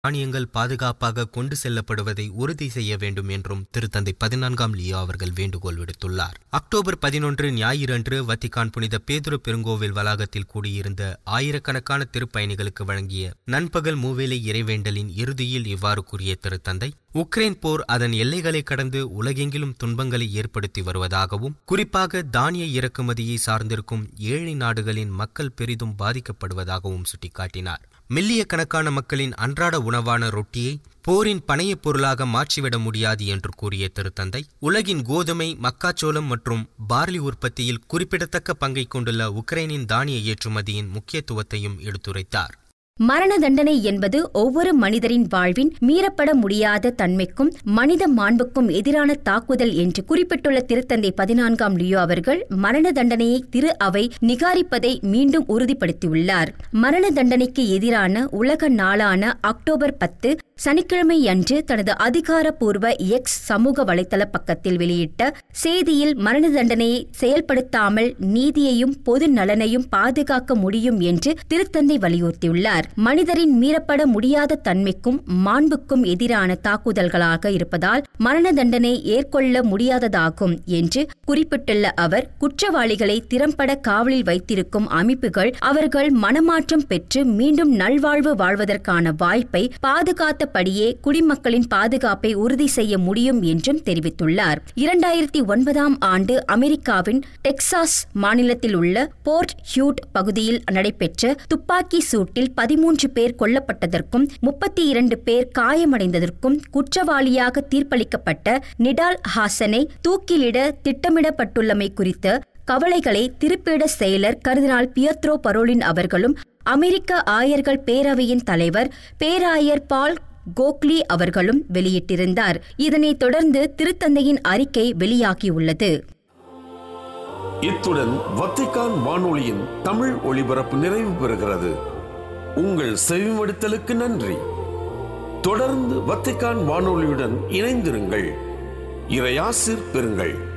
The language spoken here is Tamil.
தானியங்கள் பாதுகாப்பாக கொண்டு செல்லப்படுவதை உறுதி செய்ய வேண்டும் என்றும் திருத்தந்தை பதினான்காம் லியோ அவர்கள் வேண்டுகோள் விடுத்துள்ளார் அக்டோபர் பதினொன்று ஞாயிறன்று வத்திகான் புனித பேதுரு பெருங்கோவில் வளாகத்தில் கூடியிருந்த ஆயிரக்கணக்கான திருப்பயணிகளுக்கு வழங்கிய நண்பகல் மூவேளை இறைவேண்டலின் இறுதியில் இவ்வாறு கூறிய திருத்தந்தை உக்ரைன் போர் அதன் எல்லைகளை கடந்து உலகெங்கிலும் துன்பங்களை ஏற்படுத்தி வருவதாகவும் குறிப்பாக தானிய இறக்குமதியை சார்ந்திருக்கும் ஏழை நாடுகளின் மக்கள் பெரிதும் பாதிக்கப்படுவதாகவும் சுட்டிக்காட்டினார் மில்லிய கணக்கான மக்களின் அன்றாட உணவான ரொட்டியை போரின் பணையப் பொருளாக மாற்றிவிட முடியாது என்று கூறிய திருத்தந்தை உலகின் கோதுமை மக்காச்சோளம் மற்றும் பார்லி உற்பத்தியில் குறிப்பிடத்தக்க பங்கை கொண்டுள்ள உக்ரைனின் தானிய ஏற்றுமதியின் முக்கியத்துவத்தையும் எடுத்துரைத்தார் மரண தண்டனை என்பது ஒவ்வொரு மனிதரின் வாழ்வின் மீறப்பட முடியாத தன்மைக்கும் மனித மாண்புக்கும் எதிரான தாக்குதல் என்று குறிப்பிட்டுள்ள திருத்தந்தை பதினான்காம் லியோ அவர்கள் மரண தண்டனையை திரு அவை நிகாரிப்பதை மீண்டும் உறுதிப்படுத்தியுள்ளார் மரண தண்டனைக்கு எதிரான உலக நாளான அக்டோபர் பத்து சனிக்கிழமை அன்று தனது அதிகாரப்பூர்வ எக்ஸ் சமூக வலைதள பக்கத்தில் வெளியிட்ட செய்தியில் மரண தண்டனையை செயல்படுத்தாமல் நீதியையும் பொது நலனையும் பாதுகாக்க முடியும் என்று திருத்தந்தை வலியுறுத்தியுள்ளார் மனிதரின் மீறப்பட முடியாத தன்மைக்கும் மாண்புக்கும் எதிரான தாக்குதல்களாக இருப்பதால் மரண தண்டனை ஏற்கொள்ள முடியாததாகும் என்று குறிப்பிட்டுள்ள அவர் குற்றவாளிகளை திறம்பட காவலில் வைத்திருக்கும் அமைப்புகள் அவர்கள் மனமாற்றம் பெற்று மீண்டும் நல்வாழ்வு வாழ்வதற்கான வாய்ப்பை பாதுகாத்தபடியே குடிமக்களின் பாதுகாப்பை உறுதி செய்ய முடியும் என்றும் தெரிவித்துள்ளார் இரண்டாயிரத்தி ஒன்பதாம் ஆண்டு அமெரிக்காவின் டெக்சாஸ் மாநிலத்தில் உள்ள போர்ட் ஹியூட் பகுதியில் நடைபெற்ற துப்பாக்கி சூட்டில் பதிமூன்று பேர் கொல்லப்பட்டதற்கும் முப்பத்தி இரண்டு பேர் காயமடைந்ததற்கும் குற்றவாளியாக தீர்ப்பளிக்கப்பட்ட நிடால் ஹாசனை தூக்கிலிட திட்டமிடப்பட்டுள்ளமை குறித்த கவலைகளை திருப்பிட செயலர் கர்தினால் பியத்ரோ பரோலின் அவர்களும் அமெரிக்க ஆயர்கள் பேரவையின் தலைவர் பேராயர் பால் கோக்லி அவர்களும் வெளியிட்டிருந்தார் இதனைத் தொடர்ந்து திருத்தந்தையின் அறிக்கை வெளியாகியுள்ளது இத்துடன் வத்திக்கான் வானொலியின் தமிழ் ஒளிபரப்பு நிறைவு பெறுகிறது உங்கள் செவிமடுத்தலுக்கு நன்றி தொடர்ந்து வத்திக்கான் வானொலியுடன் இணைந்திருங்கள் இறையாசிர் பெறுங்கள்